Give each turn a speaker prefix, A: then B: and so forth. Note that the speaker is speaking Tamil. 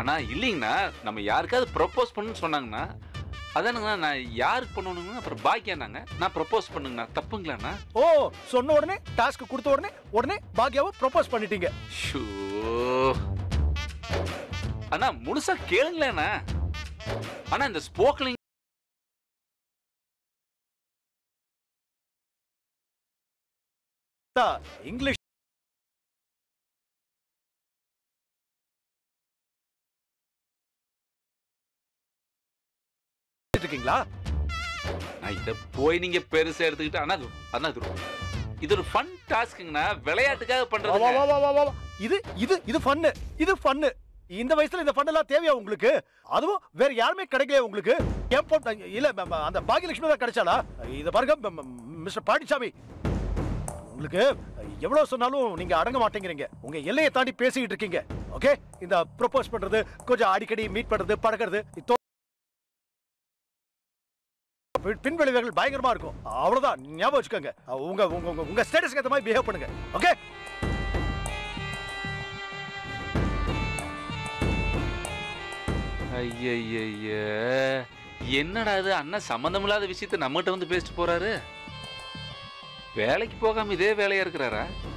A: அண்ணா இல்லைங்கண்ணா நம்ம யாருக்காவது ப்ரப்போஸ் பண்ணுன்னு சொன்னாங்கண்ணா அதானுங்கண்ணா நான் யாருக்கு பண்ணணுங்கண்ணா அப்புறம் பாக்கியானாங்க நான் ப்ரப்போஸ் பண்ணுங்கண்ணா தப்புங்களாண்ணா
B: ஓ சொன்ன உடனே டாஸ்க் கொடுத்த உடனே உடனே பாக்யாவை ப்ரொபோஸ் பண்ணிட்டீங்க
A: ஷோ அண்ணா முழுசா கேளுங்களேண்ணா அண்ணா இந்த ஸ்போக்கலிங்
B: தா, இங்கிலீஷ் இருக்கீங்களா
A: நான் இதை போய் நீங்க பெருசா எடுத்துக்கிட்டு அண்ணா இது- அண்ணா இது ஒரு- இது ஒரு ஃபன் டாஸ்க்குங்கண்ணா விளையாட்டுக்காக
B: வா, வா,
A: பண்றது
B: வா, வா, வா, வா. இது இது இது ஃபன்னு இது ஃபன்னு இந்த வயசுல இந்த ஃபன் எல்லாம் தேவையா உங்களுக்கு அதுவும் வேற யாருமே கிடைக்கலையா உங்களுக்கு ஏன் போட்ட இல்ல ம- ம- அந்த பாகியலட்சுமி தான் கிடைச்சாளா இத பாருங்க ம- ம- மிஸ்டர் பாண்டிச்சாமி உங்களுக்கு எவ்வளவு சொன்னாலும் நீங்க அடங்க மாட்டேங்கிறீங்க உங்க எல்லையை தாண்டி பேசிக்கிட்டு இருக்கீங்க ஓகே இந்த ப்ரொபோஸ் பண்றது கொஞ்சம் அடிக்கடி மீட் பண்றது பழகிறது இது பின்- பின் விளைவுகள் பயங்கரமா இருக்கும் அவ்வளவுதான் ஞாபகம் வச்சுக்கோங்க உங்க உங்க உங்க- உங்க ஸ்டேட்டஸ்க்கு ஏத்த மாதிரி பிஹேவ் பண்ணுங்க ஓகே
A: ஐயய்ய என்னடா இது அண்ணன் சம்மந்தமில்லாத விஷயத்த நம்மகிட்ட வந்து பேசிட்டு போறாரு வேலைக்கு போகாம இதே வேலையா இருக்கிறாரா